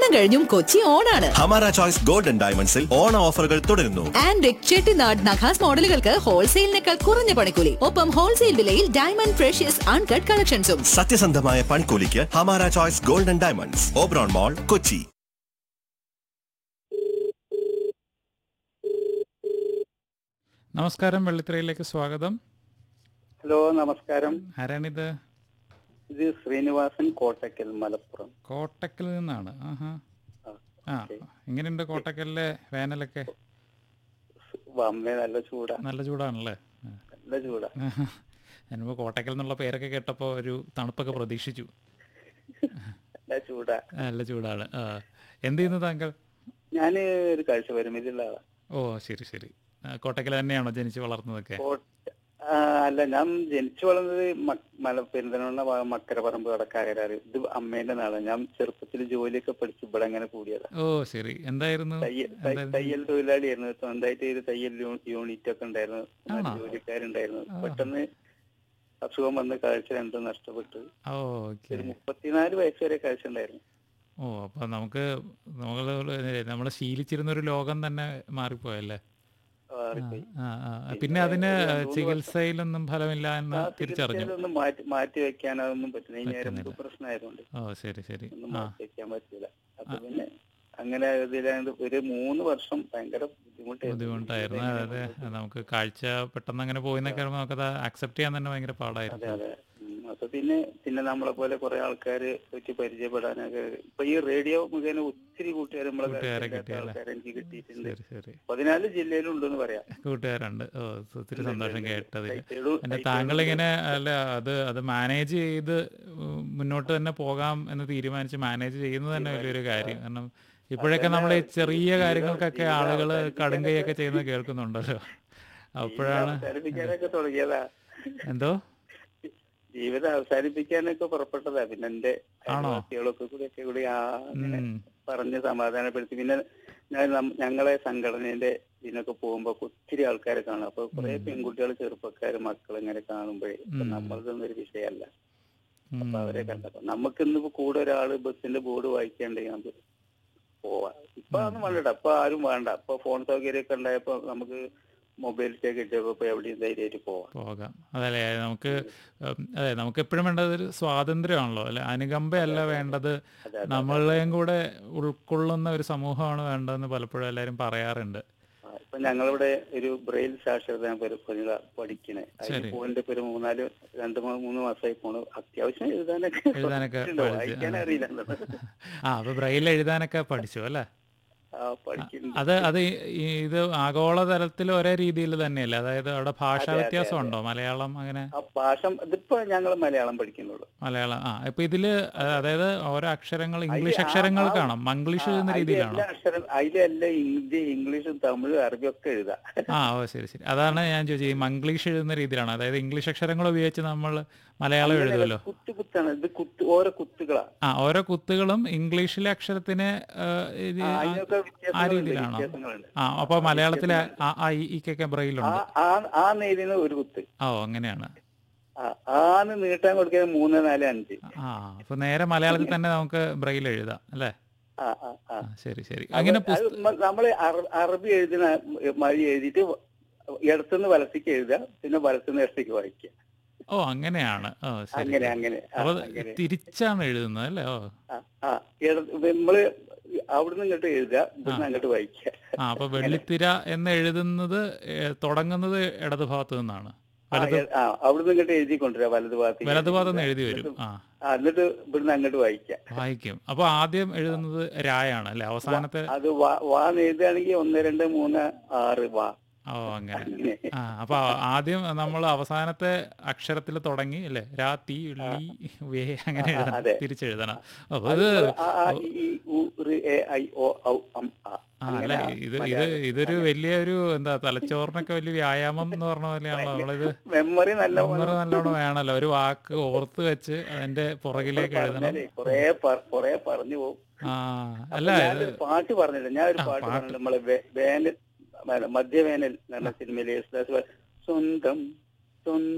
ഓണം കഴിഞ്ഞും കൊച്ചി ഓണാണ് ഹമാര ചോയ്സ് ഗോൾഡൻ ഡയമണ്ട്സിൽ ഓണ ഓഫറുകൾ തുടരുന്നു ആൻഡ് ചെട്ടിനാട് നഖാസ് മോഡലുകൾക്ക് ഹോൾസെയിലിനേക്കാൾ കുറഞ്ഞ പണിക്കൂലി ഒപ്പം ഹോൾസെയിൽ വിലയിൽ ഡയമണ്ട് ഫ്രഷ്യസ് അൺകട്ട് കളക്ഷൻസും സത്യസന്ധമായ പൺകൂലിക്ക് Hamara choice golden diamonds Oberon mall Kochi നമസ്കാരം വെള്ളിത്തിരയിലേക്ക് സ്വാഗതം ഹലോ നമസ്കാരം ആരാണിത് ഇത് ശ്രീനിവാസൻ കോട്ടക്കൽ മലപ്പുറം കോട്ടക്കൽ നിന്നാണ് ആഹാ ആ, ആ ഓക്കേ. എങ്ങനെയുണ്ട് കോട്ടക്കലിലെ വേനലൊക്കെ അമ്മേ നല്ല ചൂടാ നല്ല ചൂടാണല്ലേ ആ. നല്ല ചൂടാ ആഹാ. ഞാനിപ്പോ കോട്ടക്കൽ എന്നുള്ള പേരൊക്കെ കേട്ടപ്പോ ഒരു തണുപ്പൊക്കെ പ്രതീക്ഷിച്ചു നല്ല ചൂടാ നല്ല ചൂടാണ് ആ എന്ത് ചെയ്യുന്നു താങ്കൾ ഞാൻ ഒരു കാഴ്ച പരിമിതിയുള്ള ആളാ ഓ ശരി ശരി ആ, കോട്ടക്കൽ തന്നെയാണോ ജനിച്ച് വളർന്നതൊക്കെ കോട്ട ആ, അല്ല ഞാൻ ജനിച്ചു വളർന്നത് മ- മല പെരുന്തൽമണ്ണ ഭാഗം മക്കരപ്പറമ്പ് കടക്കാകരാറ് ഇത് അമ്മേന്റെ നാളാണ് ഞാൻ ചെറുപ്പത്തിൽ ജോലിയൊക്കെ പഠിച്ച് ഇവിടെ അങ്ങനെ കൂടിയതാ ഓ ശരി എന്തായിരുന്നു തയ്യൽ തയ്- എന്തായിരുന്നു? തയ്യൽ തൊഴിലാളിയായിരുന്നു സ്വന്തമായിട്ട് ഒരു തയ്യൽ യൂ- യൂണിറ്റ് ഒക്കെ ഉണ്ടായിരുന്നു ആണോ? ജോലിക്കാരുണ്ടായിരുന്നു ആ. പെട്ടെന്ന് അസുഖം വന്ന് കാഴ്ച രണ്ടും നഷ്ടപ്പെട്ടു ഓ ഓക്കെ ഒരു മുപ്പത്തിനാല് വയസ്സ് വരെ കാഴ്ച ഉണ്ടായിരുന്നു ഓ അപ്പൊ നമുക്ക് നമ്മൾ നമ്മൾ ശീലിച്ചിരുന്ന ഒരു ലോകം തന്നെ മാറിപ്പോയല്ലേ മാറിപ്പോയി. ആ, ആ, ആ. പിന്നെ പിന്നെ അതിന് ഒരു മൂന്ന് ചികിത്സയിലൊന്നും ഫലമില്ല എന്ന് ആ, തിരിച്ചറിഞ്ഞു ചികിത്സയിലൊന്നും മാറ്റി മാറ്റി വെക്കാൻ അതൊന്നും പറ്റില്ല ഈ ഞരമ്പ് പറ്റുന്നില്ല. പ്രശ്നമായതുകൊണ്ട് ഓ ശരി ശരി ഒന്നും ആ മാറ്റി വെക്കാൻ പറ്റില്ല അപ്പൊ പിന്നെ അങ്ങനെ ഇതിലായത് ഒരു മൂന്ന് വർഷം ഭയങ്കര ബുദ്ധിമുട്ടായിരുന്നു ബുദ്ധിമുട്ടായിരുന്നു അതെ നമുക്ക് കാഴ്ച പെട്ടെന്ന് അങ്ങനെ പോയിന്നൊക്കെ പറയുമ്പോൾ നമുക്കത് അക്സെപ്റ്റ് ചെയ്യാൻ തന്നെ ഭയങ്കര അതെ പാടായിരുന്നു അതെ ഉം. അപ്പൊ പിന്നെ പിന്നെ നമ്മളെ പോലെ കുറെ ആൾക്കാര് പറ്റി പരിചയപ്പെടാനൊക്കെ ഇപ്പൊ ഈ റേഡിയോ മുഖേന ഒത്തിരി കൂട്ടുകാർ നമ്മളെ കൂട്ടുകാരെ പരിചയമില്ലാത്ത കിട്ടിയല്ലേ? ആൾക്കാരെ എനിക്ക് കിട്ടിയിട്ടുണ്ട് ശരി ശരി പതിനാല് ജില്ലയിലുണ്ടെന്ന് പറയാം കൂട്ടുകാരുണ്ട് ഓ ഒത്തിരി സന്തോഷം കേട്ടതിൽ സൈക്കിളും- പിന്നെ സൈക്കിളും താങ്കൾ ഇങ്ങനെ അല്ല അത് അത് മാനേജ് ചെയ്ത് ഉം, മുന്നോട്ട് തന്നെ പോകാം എന്ന് തീരുമാനിച്ച് മാനേജ് ചെയ്യുന്നത് തന്നെ വലിയൊരു കാര്യം കാരണം ഇപ്പോഴൊക്കെ നമ്മൾ ഈ ചെറിയ കാര്യങ്ങൾക്കൊക്കെ ആളുകൾ കടുങ്കയൊക്കെ ചെയ്യുന്നത് കേൾക്കുന്നുണ്ടല്ലോ അപ്പോഴാണ് അവസാനിപ്പിക്കാനൊക്കെ തുടങ്ങിയതാ എന്തോ ജീവിതം അവസാനിപ്പിക്കാനൊക്കെ പുറപ്പെട്ടതാ പിന്നെ എന്റെ ആണോ? അയൽവാസികളൊക്കെ കൂടി ഒക്കെ കൂടി ആ അങ്ങനെ ഉം. പറഞ്ഞ് സമാധാനപ്പെടുത്തി പിന്നെ ഞാൻ നം- ഞങ്ങളെ സംഘടനയുടെ ഇതിനൊക്കെ പോകുമ്പോ ഒത്തിരി ആൾക്കാരെ കാണും അപ്പൊ കുറെ പെൺകുട്ടികൾ ചെറുപ്പക്കാര് മക്കൾ ഇങ്ങനെ കാണുമ്പോഴേ ഇപ്പൊ ഉം. നമ്മൾക്കൊന്നും ഒരു വിഷയമല്ല ഉം. അപ്പൊ അവരെ കണ്ടപ്പോ നമുക്ക് ഇന്നിപ്പോ കൂടെ ഒരാള് ബസ്സിന്റെ ബോർഡ് വായിക്കാണ്ടെങ്കിൽ നമുക്ക് പോവാം ഇപ്പൊ അതൊന്നും വേണ്ട ഇപ്പൊ ആരും വേണ്ട ഇപ്പൊ ഫോൺ സൗകര്യം ഒക്കെ ഉണ്ടായപ്പോ നമുക്ക് മൊബൈൽ കിട്ടിയപ്പോ ഇപ്പൊ എവിടെയും ധൈര്യമായിട്ട് പോവാം പോകാം അതല്ലേ നമുക്ക് ഉം, അതെ നമുക്ക് എപ്പോഴും വേണ്ടത് ഒരു സ്വാതന്ത്ര്യമാണല്ലോ അല്ലെ അനുകമ്പയല്ല വേണ്ടത് അതെ, അതെ. നമ്മളെയും കൂടെ ഉൾക്കൊള്ളുന്ന ഒരു സമൂഹമാണ് വേണ്ടതെന്ന് പലപ്പോഴും എല്ലാവരും പറയാറുണ്ട് ആ, ഇപ്പൊ ഞങ്ങളിവിടെ ഒരു ബ്രെയിൽ സാക്ഷരത പരിപാടികളാ പഠിക്കണേ അതിന് ശരി. പോയിന്റ് ഇപ്പൊ ഒരു മൂന്നാല് രണ്ട് മൂ- മൂന്ന് മാസമായി പോണു അത്യാവശ്യം എഴുതാനൊക്കെ എഴുതാനൊക്കെ പഠിച്ചിട്ടുണ്ട്. പഠിച്ച്, വായിക്കാൻ ആ. അറിയില്ല ആ അപ്പൊ ബ്രെയിൽ എഴുതാനൊക്കെ പഠിച്ചു അല്ലേ ആ പഠിക്കുന്നുണ്ട് അത് അത് ഈ- ഇത് ആഗോള തലത്തിൽ ഒരേ രീതിയിൽ തന്നെയല്ലേ അതായത് അവിടെ ഭാഷാ അതെ, അതെ, വ്യത്യാസം ഉണ്ടോ മലയാളം അങ്ങനെ ആ ഭാഷ ഇതിപ്പോ ഞങ്ങൾ മലയാളം പഠിക്കുന്നുള്ളൂ മലയാളം ആ ഇപ്പൊ ഇതില് അഹ് അതായത് ഓരോ അക്ഷരങ്ങൾ അതില് ഇംഗ്ലീഷ് ആ- അക്ഷരങ്ങൾ ആ- കാണാം മംഗ്ലീഷ് ആ, എന്ന അതിലെ രീതിയിലാണോ എല്ലാ അക്ഷരം അതിലെല്ലാം ഹിന്ദി ഇംഗ്ലീഷും തമിഴ് അറബി ഒക്കെ എഴുതാം ആ ഓ ശരി ശരി അതാണ് ഞാൻ ചോദിച്ചത് ഈ മംഗ്ലീഷ് എഴുതുന്ന രീതിയിലാണ് അതായത് ഇംഗ്ലീഷ് അക്ഷരങ്ങൾ ഉപയോഗിച്ച് നമ്മൾ മലയാളം എഴുതുമല്ലോ കുത്ത് കുത്താണ് ഇത് കുത്ത് ഓരോ കുത്തുകളാ ആ ഓരോ കുത്തുകളും ഇംഗ്ലീഷിലെ അക്ഷരത്തിന് ആ, ഇത് ആ, ആ- അതിനൊക്കെ ആ വ്യത്യാസങ്ങളുണ്ട് രീതിയിലാണോ വ്യത്യാസങ്ങളുണ്ട് ആ അപ്പൊ മലയാളത്തിലെ ആ ആ ഈ ഈക്കൊക്കെ ആ ബ്രെയിലുണ്ട് ആ ആ നെയ്തിന് ഒരു കുത്ത് ഓ അങ്ങനെയാണ് ആ ആന്ന് നീട്ടാൻ കൊടുക്കുന്നത് മൂന്ന് നാല് അഞ്ച് ആ അപ്പൊ നേരെ മലയാളത്തിൽ തന്നെ നമുക്ക് ബ്രെയിൽ എഴുതാം അല്ലേ ആ ആ ആ ആ, ശരി ശരി അങ്ങനെ അത് പുസ്ത- മ- നമ്മള് അറ- അറബി എഴുതുന്ന മഴ എഴുതിയിട്ട് ഇടത്തുനിന്ന് വലത്തേക്ക് എഴുതുക പിന്നെ വലത്തുനിന്ന് ഇടത്തേക്ക് വായിക്കുക ഓ അങ്ങനെയാണ് ഓ ശരി അങ്ങനെ ശരി. അങ്ങനെ ആ, അപ്പൊ അങ്ങനെ തിരിച്ചാണ് എഴുതുന്നത് അല്ലേ ഓ ആ, ആ ഇട- നമ്മള് അവിടുന്ന് ഇങ്ങോട്ട് എഴുതുക ഇവിടുന്ന് അങ്ങോട്ട് വായിക്കുക ആ അപ്പൊ വെള്ളിത്തിര എന്ന് എഴുതുന്നത് ഏ, തുടങ്ങുന്നത് ഇടത് ഭാഗത്ത് നിന്നാണ് ആ, വലത് എ- ആ അവിടുന്ന് ഇങ്ങോട്ട് എഴുതി കൊണ്ടുവരിക വലത് ഭാഗത്ത് വലത് ഭാഗത്ത് നിന്ന് എഴുതി വരും ആ ആ, എന്നിട്ട് ഇവിടുന്ന് അങ്ങോട്ട് വായിക്കുക വായിക്കും അപ്പൊ ആദ്യം എഴുതുന്നത് രായാണ് അല്ലെ അവസാനത്തെ അത് വാ വാ എഴുതുകയാണെങ്കിൽ ഒന്ന് രണ്ട് മൂന്ന് ആറ് വാ ഓ അങ്ങനെ അങ്ങനെ ആ അപ്പൊ ആദ്യം നമ്മൾ അവസാനത്തെ അക്ഷരത്തിൽ തുടങ്ങി അല്ലെ രാ തീ ലീ വേ അങ്ങനെ എഴുതണം അതെ. തിരിച്ചെഴുതണം അപ്പൊ ഇത് ആ, ആ, ഇ, ഈ, ഉ, ഋ, എ, ഐ, ഒ, ഔ, അം, ആ. ആ അല്ല അങ്ങനെ ഇത് ഇത് മലയാളം. ഇതൊരു വലിയൊരു എന്താ തലച്ചോറിനൊക്കെ വലിയ വ്യായാമം എന്ന് പറഞ്ഞ പോലെയാണല്ലോ നമ്മളിത് മെമ്മറി നല്ല നമ്പർ നല്ലോണം വേണല്ലോ ഒരു വാക്ക് ഓർത്ത് വെച്ച് അതിന്റെ പുറകിലേക്ക് എഴുതണം പറഞ്ഞാലേ കൊറേ പ- കൊറേ പറഞ്ഞു പോകും ആ അപ്പൊ അല്ല ഇത് ഞാനൊരു പാട്ട് പറഞ്ഞില്ല ഞാൻ ഒരു ആ, പാട്ട് പാട്ട്. പറഞ്ഞില്ല നമ്മളെ വേ- വേനൽ മ- മധ്യവേനൽ എന്ന സിനിമയിലെ യേശുദാസ് പാ- സ്വന്തം സ്വന്തം